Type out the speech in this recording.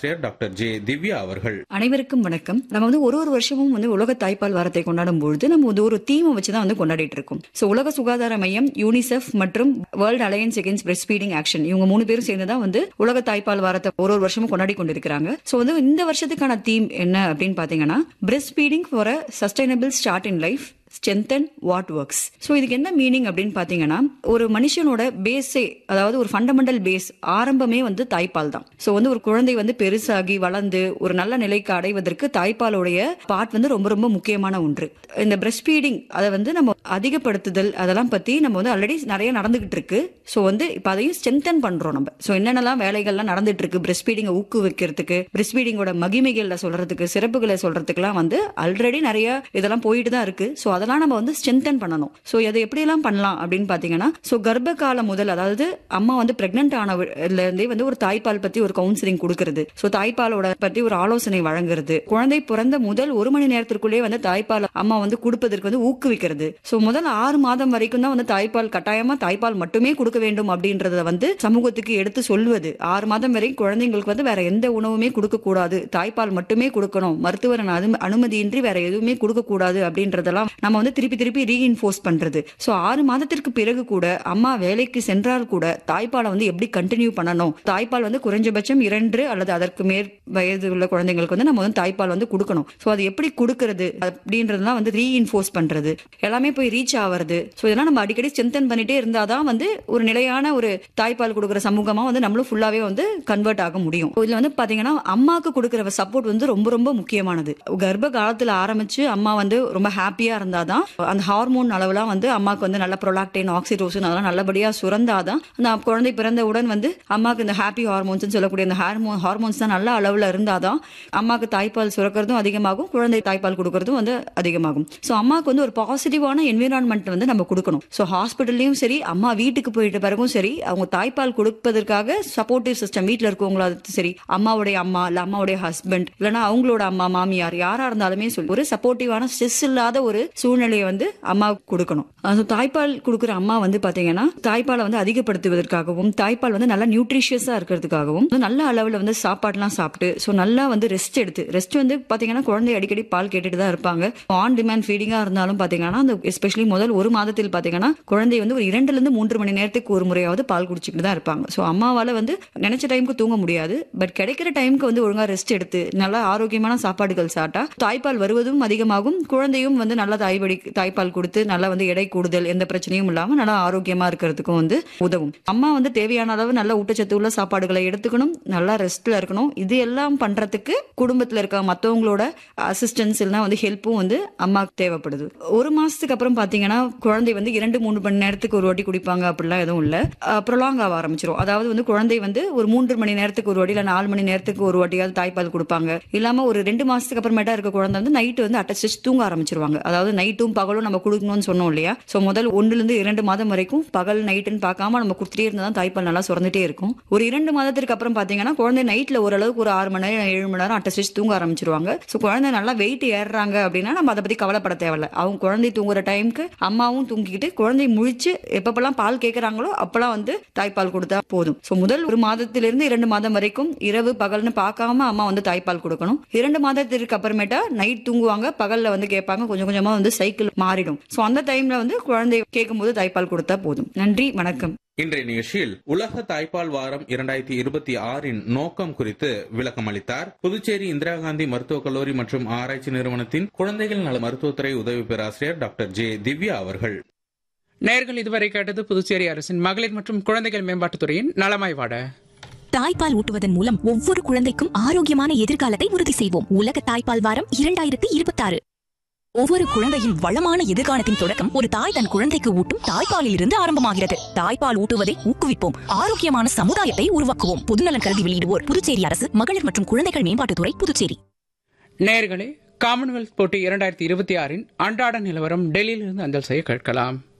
பேராசிரியர் doctor J Divya அவர்கள் அனைவருக்கும் வணக்கம் நம்ம வந்து ஒரு ஒரு வருஷமும் வந்து உலக தாய்ப்பால் வாரத்தை கொண்டாடும் பொழுது நம்ம வந்து ஒரு தீமை வச்சு தான் வந்து கொண்டாடிட்டு இருக்கோம் ஸோ உலக சுகாதார மையம் யூனிசெஃப் மற்றும் world alliance against breastfeeding action இவங்க மூணு பேரும் சேர்ந்து தான் வந்து உலக தாய்ப்பால் வாரத்தை ஒரு ஒரு வருஷமும் கொண்டாடி கொண்டிருக்கிறாங்க ஸோ வந்து இந்த வருஷத்துக்கான தீம் என்ன அப்படின்னு பாத்தீங்கன்னா breastfeeding for a sustainable start in life strengthen what works so இதுக்கு என்ன மீனிங் அப்படின்னு பார்த்தீங்கன்னா ஒரு மனுஷனோட பேஸே அதாவது ஒரு ஃபண்டமெண்டல் பேஸ் ஆரம்பமே வந்து தாய்ப்பால் தான் ஸோ வந்து ஒரு குழந்தை வந்து பெருசாகி வளர்ந்து ஒரு நல்ல நிலைக்கு அடைவதற்கு தாய்ப்பாலுடைய பார்ட் வந்து ரொம்ப ரொம்ப முக்கியமான ஒன்று இந்த பிரெஸ்ட் ஃபீடிங் அதை வந்து நம்ம அதிகப்படுத்துதல் அதெல்லாம் பற்றி நம்ம வந்து ஆல்ரெடி நிறைய நடந்துகிட்டு இருக்கு ஸோ வந்து இப்போ அதையும் ஸ்ட்ரென்தன் பண்ணுறோம் நம்ம ஸோ என்னென்னலாம் வேலைகள்லாம் நடந்துட்டு இருக்கு பிரெஸ்ட் ஃபீடிங்கை ஊக்குவிக்கிறதுக்கு பிரெஸ்ட் ஃபீடிங்கோட மகிமைகளில் சொல்றதுக்கு சிறப்புகளை சொல்றதுக்குலாம் வந்து ஆல்ரெடி நிறைய இதெல்லாம் போயிட்டு தான் இருக்கு ஸோ அதெல்லாம் நம்ம வந்து ஸ்ட்ரென்தன் பண்ணணும் ஸோ அதை எப்படியெல்லாம் பண்ணலாம் அப்படின்னு பார்த்தீங்கன்னா ஸோ கர்ப்ப காலம் முதல் அதாவது அம்மா வந்து பிரெக்னென்ட் ஆனதுலேருந்தே வந்து ஒரு தாய்ப்பால் பற்றி ஒரு கவுன்சிலிங் கொடுக்கறது ஸோ தாய்ப்பாலோட பற்றி ஒரு ஆலோசனை வழங்குறது குழந்தை பிறந்த முதல் ஒரு மணி நேரத்திற்குள்ளே வந்து தாய்ப்பால் அம்மா வந்து கொடுப்பதற்கு வந்து ஊக்குவிக்கிறது ஸோ முதல் ஆறு மாதம் வரைக்கும் தான் வந்து தாய்ப்பால் கட்டாயமா தாய்ப்பால் மட்டுமே கொடுக்க வேண்டும் அப்படின்றத வந்து சமூகத்துக்கு எடுத்து சொல்வது ஆறு மாதம் வரை குழந்தைங்களுக்கு வந்து வேற எந்த உணவுமே கொடுக்க கூடாது தாய்ப்பால் மட்டுமே கொடுக்கணும் மருத்துவர் அனு- அனுமதியின்றி வேற எதுவுமே கொடுக்க கூடாது அப்படின்றதெல்லாம் நம்ம வந்து திருப்பி திருப்பி ரீஇன்ஃபோர்ஸ் பண்றது ஸோ ஆறு மாதத்திற்கு பிறகு கூட அம்மா வேலைக்கு சென்றால் கூட தாய்ப்பாலை வந்து எப்படி கண்டினியூ பண்ணணும் தாய்ப்பால் வந்து குறைஞ்சபட்சம் இரண்டு அல்லது அதற்கு மேற் வயது உள்ள குழந்தைங்களுக்கு வந்து நம்ம வந்து தாய்ப்பால் வந்து கொடுக்கணும் ஸோ அது எப்படி கொடுக்கறது அப்படின்றதெல்லாம் வந்து ரீஇன்ஃபோர்ஸ் பண்றது எல்லாமே போய் ரீச் ஆவறது ஸோ இதெல்லாம் நம்ம அடிக்கடி ஸ்ட்ரென்தன் பண்ணிட்டே இருந்தாதான் வந்து ஒரு நிலையான ஒரு தாய்ப்பால் கொடுக்குற சமூகமா வந்து நம்மளும் ஃபுல்லாவே வந்து கன்வெர்ட் ஆக முடியும் இதுல வந்து பாத்தீங்கன்னா அம்மாக்கு கொடுக்குற சப்போர்ட் வந்து ரொம்ப ரொம்ப முக்கியமானது கர்ப்ப காலத்துல ஆரம்பிச்சு அம்மா வந்து ரொம்ப ஹாப்பியா இருந்தாதான் அந்த ஹார்மோன் அளவுலாம் வந்து அம்மாக்கு வந்து நல்ல ப்ரொலாக்டைன் ஆக்சிடோசின் அதெல்லாம் நல்லபடியா சுரந்தாதான் அந்த குழந்தை பிறந்தவுடன் வந்து அம்மாக்கு இந்த ஹாப்பி ஹார்மோன்ஸ் சொல்லக்கூடிய அந்த ஹார்மோன் ஹார்மோன்ஸ் தான் நல்ல அளவுல இருந்தாதான் அம்மாக்கு தாய்ப்பால் சுரக்கிறதும் அதிகமாகும் குழந்தை தாய்ப்பால் கொடுக்கறதும் வந்து அதிகமாகும் ஸோ அம்மாக்கு வந்து ஒரு பாசிட்டிவான என்விரான்மெண்ட் வந்து நம்ம கொடுக்கணும் ஸோ ஹாஸ்பிட்டல்லையும் சரி அம்மா வீட்டுக்கு போயிட்ட பிறகும் சரி அவங்க தாய்ப்பால் கொடுப்பதற்காக சப்போர்ட்டிவ் சிஸ்டம் வீட்டில் இருக்கவங்களாவது சரி அம்மாவுடைய அம்மா இல்ல அம்மாவுடைய ஹஸ்பண்ட் இல்லைன்னா அவங்களோட அம்மா மாமியார் யாரா இருந்தாலுமே சொல்லி ஒரு சப்போர்ட்டிவான ஸ்ட்ரெஸ் இல்லாத ஒரு சூழ்நிலையை வந்து அம்மாவுக்கு கொடுக்கணும் அது தாய்ப்பால் கொடுக்குற அம்மா வந்து பாத்தீங்கன்னா தாய்ப்பாலை வந்து அதிகப்படுத்துவதற்காகவும் தாய்ப்பால் வந்து நல்லா நியூட்ரிஷியஸா இருக்கிறதுக்காகவும் வந்து நல்ல அளவுல வந்து சாப்பாடுலாம் சாப்பிட்டு ஸோ நல்லா வந்து ரெஸ்ட் எடுத்து ரெஸ்ட் வந்து பாத்தீங்கன்னா குழந்தை அடிக்கடி பால் கேட்டுட்டு தான் இருப்பாங்க ஆன் டிமாண்ட் ஃபீடிங்கா இருந்தாலும் பாத்தீங்கன்னா அந்த எஸ்பெஷலி முதல் ஒரு மாதத்தில் பாத்தீங்கன்னா குழந்தை வந்து ஒரு இரண்டுல இருந்து மூன்று மணி நேரத்துக்கு ஒரு முறையாவது பால் குடிச்சிட்டு தான் இருப்பாங்க ஸோ அம்மாவால வந்து நினைச்ச டைமுக்கு தூங்க முடியாது பட் கிடைக்கிற டைமுக்கு வந்து ஒழுங்கா ரெஸ்ட் எடுத்து நல்லா ஆரோக்கியமான சாப்பாடுகள் சாப்பிட்டா தாய்ப்பால் வருவதும் அதிகமாகும் குழந்தையும் வந்து நல்லா தாய்வடி தாய்ப்பால் கொடுத்து நல்லா வந்து எடை கூடுதல் எந்த பிரச்சனையும் இல்லாம நல்லா ஆரோக்கியமா இருக்கிறதுக்கும் வந்து உதவும் அம்மா வந்து தேவையான அளவு நல்ல ஊட்டச்சத்து உள்ள சாப்பாடுகளை எடுத்துக்கணும் நல்லா ரெஸ்ட்ல இருக்கணும் இது எல்லாம் பண்றதுக்கு குடும்பத்துல இருக்க மத்தவங்களோட அசிஸ்டன்ஸ் இல்லைன்னா வந்து ஹெல்ப்பும் வந்து அம்மாக்கு தேவைப்படுது ஒரு மாசத்துக்கு அப்புறம் பாத்தீங்கன்னா குழந்தை வந்து இரண்டு மூணு மணி நேரத்துக்கு ஒரு வாட்டி குடிப்பாங்க அப்படிலாம் எதுவும் இல்ல ப்ரொலாங் ஆக ஆரம்பிச்சிரும் அதாவது வந்து குழந்தை வந்து ஒரு மூன்று மணி நேரத்துக்கு ஒரு வாட்டி இல்ல நாலு மணி நேரத்துக்கு ஒரு வாட்டியாவது தாய்ப்பால் கொடுப்பாங்க இல்லாம ஒரு ரெண்டு மாசத்துக்கு அப்புறமேட்டா இருக்க குழந்தை வந்து நைட்டு வந்து அட்டஸ்ட் தூங்க ஆரம்பிச்சிருவாங்க அதாவது நைட்டும் பகலும் நம்ம கொடுக்கணும்னு சொன்னோம் இல்லையா சோ முதல் ஒன்றுல இருந்து இரண்டு மாதம் வரைக்கும் பகல் நைட்டுன்னு பார்க்காம நம்ம கொடுத்துட்டே இருந்தா தான் தாய்ப்பால் நல்லா சுரந்துட்டே இருக்கும் ஒரு இரண்டு மாதத்திற்கு அப்புறம் பாத்தீங்கன்னா குழந்தை நைட்ல ஓரளவுக்கு ஒரு ஆறு மணி நேரம் ஏழு மணி நேரம் அட்டஸ்ட் தூங்க ஆரம்பிச்சிருவாங்க சோ குழந்தை நல்லா வெயிட் ஏறுறாங்க அப்படின்னா நம்ம அதை பத்தி கவலைப்பட தேவையில்ல அவங்க குழந்தை தூங்குற டைமுக்கு அம்மாவும் தூங்கிக்கிட்டு குழந்தை முழிச்சு எப்பப்பெல்லாம் பால் கேட்கறாங்களோ அப்பெல்லாம் வந்து தாய்ப்பால் கொடுத்தா போதும் சோ முதல் ஒரு மாதத்திலிருந்து இரண்டு மாதம் வரைக்கும் இரவு பகல்னு பார்க்காம அம்மா வந்து தாய்ப்பால் கொடுக்கணும் இரண்டு மாதத்திற்கு அப்புறமேட்டா நைட் தூங்குவாங்க பகல்ல வந்து கேட்பாங்க கொஞ்சம் கொஞ்சமா வந்து சைக்கிள் மாறிடும் சோ அந்த டைம்ல வந்து குழந்தை கேட்கும்போது தாய்ப்பால் கொடுத்தா போதும் நன்றி வணக்கம் இன்றைய நிகழ்ச்சியில் உலக தாய்ப்பால் வாரம் இரண்டாயிரத்தி இருபத்தி ஆறின் நோக்கம் குறித்து விளக்கம் அளித்தார் புதுச்சேரி இந்திரா காந்தி மருத்துவக் கல்லூரி மற்றும் ஆராய்ச்சி நிறுவனத்தின் குழந்தைகள் நல மருத்துவத்துறை உதவி பேராசிரியர் டாக்டர் ஜே திவ்யா அவர்கள் நேர்கள் இதுவரை கேட்டது புதுச்சேரி அரசின் மகளிர் மற்றும் குழந்தைகள் மேம்பாட்டுத்துறையின் நலமாய் வாட தாய்ப்பால் ஊட்டுவதன் மூலம் ஒவ்வொரு குழந்தைக்கும் ஆரோக்கியமான எதிர்காலத்தை உறுதி செய்வோம் உலக தாய்ப்பால் வாரம் இரண்டாயிரத்தி இருபத்தாறு ஒவ்வொரு குழந்தையின் வளமான எதிர்காலத்தின் தொடக்கம் ஒரு தாய் தன் குழந்தைக்கு ஊட்டும் தாய்ப்பாலில் இருந்து ஆரம்பமாகிறது தாய்ப்பால் ஊட்டுவதை ஊக்குவிப்போம் ஆரோக்கியமான சமுதாயத்தை உருவாக்குவோம் பொதுநலன் கருதி வெளியிடுவோர் புதுச்சேரி அரசு மகளிர் மற்றும் குழந்தைகள் மேம்பாட்டுத்துறை புதுச்சேரி நேர்களே காமன்வெல்த் போட்டி இரண்டாயிரத்தி இருபத்தி ஆறின் அன்றாட நிலவரம் டெல்லியிலிருந்து அஞ்சல் செய்ய கேட்கலாம்